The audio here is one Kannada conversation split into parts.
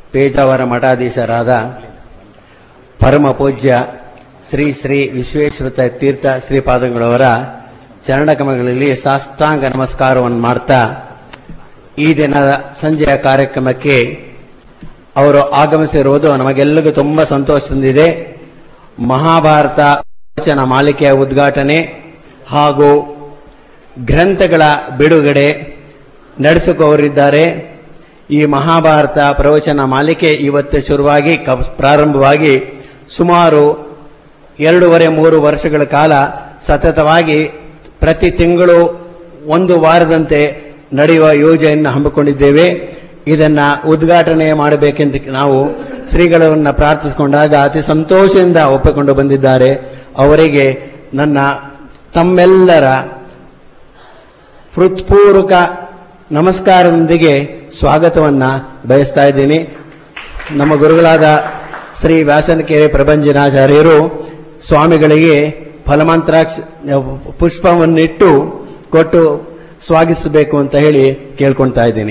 ಪೇಜಾವರ ಮಠಾಧೀಶರಾದ ಪರಮ ಪೂಜ್ಯ ಶ್ರೀ ಶ್ರೀ ವಿಶ್ವೇಶ್ವರ ತೀರ್ಥ ಶ್ರೀಪಾದಂಗಳವರ ಚರಣಕಮಗಳಲ್ಲಿ ಸಾಷ್ಟಾಂಗ ನಮಸ್ಕಾರವನ್ನು ಮಾಡ್ತಾ ಈ ದಿನದ ಸಂಜೆಯ ಕಾರ್ಯಕ್ರಮಕ್ಕೆ ಅವರು ಆಗಮಿಸಿರುವುದು ನಮಗೆಲ್ಲರಿಗೂ ತುಂಬಾ ಸಂತೋಷ ತಂದಿದೆ ಮಹಾಭಾರತ ವಚನ ಮಾಲಿಕೆಯ ಉದ್ಘಾಟನೆ ಹಾಗೂ ಗ್ರಂಥಗಳ ಬಿಡುಗಡೆ ನಡೆಸಿಕೊವರಿದ್ದಾರೆ ಈ ಮಹಾಭಾರತ ಪ್ರವಚನ ಮಾಲಿಕೆ ಇವತ್ತು ಶುರುವಾಗಿ ಕ- ಪ್ರಾರಂಭವಾಗಿ ಸುಮಾರು ಎರಡೂವರೆ ಮೂರು ವರ್ಷಗಳ ಕಾಲ ಸತತವಾಗಿ ಪ್ರತಿ ತಿಂಗಳು ಒಂದು ವಾರದಂತೆ ನಡೆಯುವ ಯೋಜನೆಯನ್ನು ಹಮ್ಮಿಕೊಂಡಿದ್ದೇವೆ ಇದನ್ನ ಉದ್ಘಾಟನೆ ಮಾಡಬೇಕೆಂದು ನಾವು ಶ್ರೀಗಳನ್ನ ಪ್ರಾರ್ಥಿಸಿಕೊಂಡಾಗ ಅತಿ ಸಂತೋಷದಿಂದ ಒಪ್ಪಿಕೊಂಡು ಬಂದಿದ್ದಾರೆ ಅವರಿಗೆ ನನ್ನ ತಮ್ಮೆಲ್ಲರ ಹೃತ್ಪೂರ್ವಕ ನಮಸ್ಕಾರದೊಂದಿಗೆ ಸ್ವಾಗತವನ್ನ ಬಯಸ್ತಾ ಇದ್ದೀನಿ ನಮ್ಮ ಗುರುಗಳಾದ ಶ್ರೀ ವ್ಯಾಸನಕೆರೆ ಪ್ರಭಂಜನಾಚಾರ್ಯರು ಸ್ವಾಮಿಗಳಿಗೆ ಫಲಮಂತ್ರಾಕ್ಷ ಪುಷ್ಪವನ್ನಿಟ್ಟು ಕೊಟ್ಟು ಸ್ವಾಗತಿಸಬೇಕು ಅಂತ ಹೇಳಿ ಕೇಳ್ಕೊಳ್ತಾ ಇದ್ದೀನಿ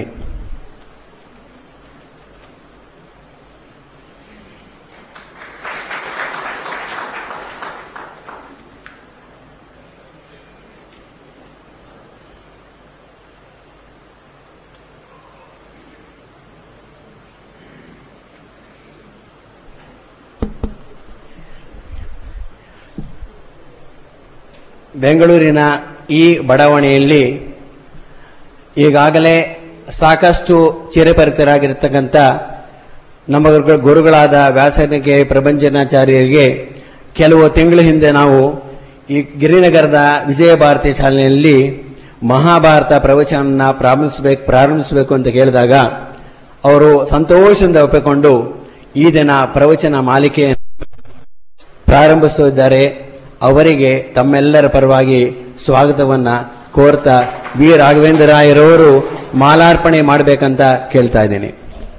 ಬೆಂಗಳೂರಿನ ಈ ಬಡಾವಣೆಯಲ್ಲಿ ಈಗಾಗಲೇ ಸಾಕಷ್ಟು ಚಿರಪರಿತರಾಗಿರ್ತಕ್ಕಂಥ ನಮ್ಮ ಗುರುಗಳು- ಗುರುಗಳಾದ ವ್ಯಾಸನಿಗೆ ಪ್ರಭಂಜನಾಚಾರ್ಯರಿಗೆ ಕೆಲವು ತಿಂಗಳ ಹಿಂದೆ ನಾವು ಈ ಗಿರಿನಗರದ ವಿಜಯ ಭಾರತಿ ಶಾಲೆಯಲ್ಲಿ ಮಹಾಭಾರತ ಪ್ರವಚನ ಪ್ರಾರಂಭಿಸಬೇಕು ಪ್ರಾರಂಭಿಸಬೇಕು ಅಂತ ಕೇಳಿದಾಗ ಅವರು ಸಂತೋಷದಿಂದ ಒಪ್ಪಿಕೊಂಡು ಈ ದಿನ ಪ್ರವಚನ ಮಾಲಿಕೆಯನ್ನು ಪ್ರಾರಂಭಿಸುತ್ತಿದ್ದಾರೆ ಅವರಿಗೆ ತಮ್ಮೆಲ್ಲರ ಪರವಾಗಿ ಸ್ವಾಗತವನ್ನ ಕೋರ್ತಾ ವಿ ರಾಘವೇಂದ್ರ ರಾಯರವರು ಮಾಲಾರ್ಪಣೆ ಮಾಡಬೇಕಂತ ಕೇಳ್ತಾ ಇದ್ದೀನಿ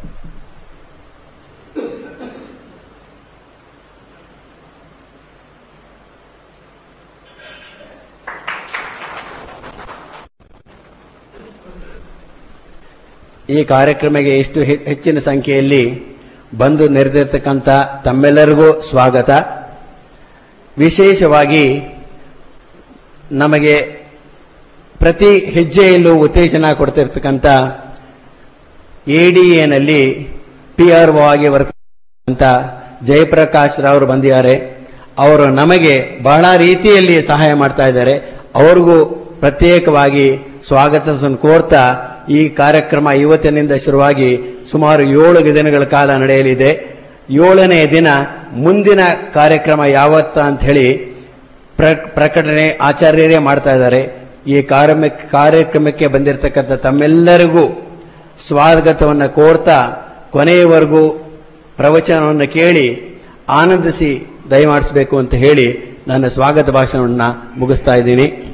ಈ ಕಾರ್ಯಕ್ರಮಕ್ಕೆ ಎಷ್ಟು ಹೆ- ಹೆಚ್ಚಿನ ಸಂಖ್ಯೆಯಲ್ಲಿ ಬಂದು ನೆರೆದಿರ್ತಕ್ಕಂಥ ತಮ್ಮೆಲ್ಲರಿಗೂ ಸ್ವಾಗತ ವಿಶೇಷವಾಗಿ ನಮಗೆ ಪ್ರತಿ ಹೆಜ್ಜೆಯಲ್ಲೂ ಉತ್ತೇಜನ ಕೊಡ್ತಿರ್ತಕ್ಕಂಥ ಎಡಿಎನಲ್ಲಿ ಪಿ ಆರ್ ಒ ಆಗಿ ವರ್ಕ್ ಅಂತ ಜಯಪ್ರಕಾಶ್ ರಾವರು ಬಂದಿದ್ದಾರೆ ಅವರು ನಮಗೆ ಬಹಳ ರೀತಿಯಲ್ಲಿ ಸಹಾಯ ಮಾಡ್ತಾ ಇದ್ದಾರೆ ಅವ್ರಿಗೂ ಪ್ರತ್ಯೇಕವಾಗಿ ಸ್ವಾಗತವನ್ನು ಕೋರ್ತಾ ಈ ಕಾರ್ಯಕ್ರಮ ಇವತ್ತಿನಿಂದ ಶುರುವಾಗಿ ಸುಮಾರು ಏಳು ದಿನಗಳ ಕಾಲ ನಡೆಯಲಿದೆ ಏಳನೇ ದಿನ ಮುಂದಿನ ಕಾರ್ಯಕ್ರಮ ಯಾವತ್ತ ಅಂತ ಹೇಳಿ ಪ್ರ- ಪ್ರಕಟಣೆ ಆಚಾರ್ಯರೇ ಮಾಡ್ತಾ ಇದ್ದಾರೆ ಈ ಕಾರ್ಯ ಕಾರ್ಯಕ್ರಮಕ್ಕೆ ಬಂದಿರತಕ್ಕಂಥ ತಮ್ಮೆಲ್ಲರಿಗೂ ಸ್ವಾಗತವನ್ನು ಕೋರ್ತಾ ಕೊನೆಯವರೆಗೂ ಪ್ರವಚನವನ್ನು ಕೇಳಿ ಆನಂದಿಸಿ ದಯಮಾಡಿಸಬೇಕು ಅಂತ ಹೇಳಿ ನನ್ನ ಸ್ವಾಗತ ಭಾಷಣವನ್ನು ಮುಗಿಸ್ತಾ ಇದ್ದೀನಿ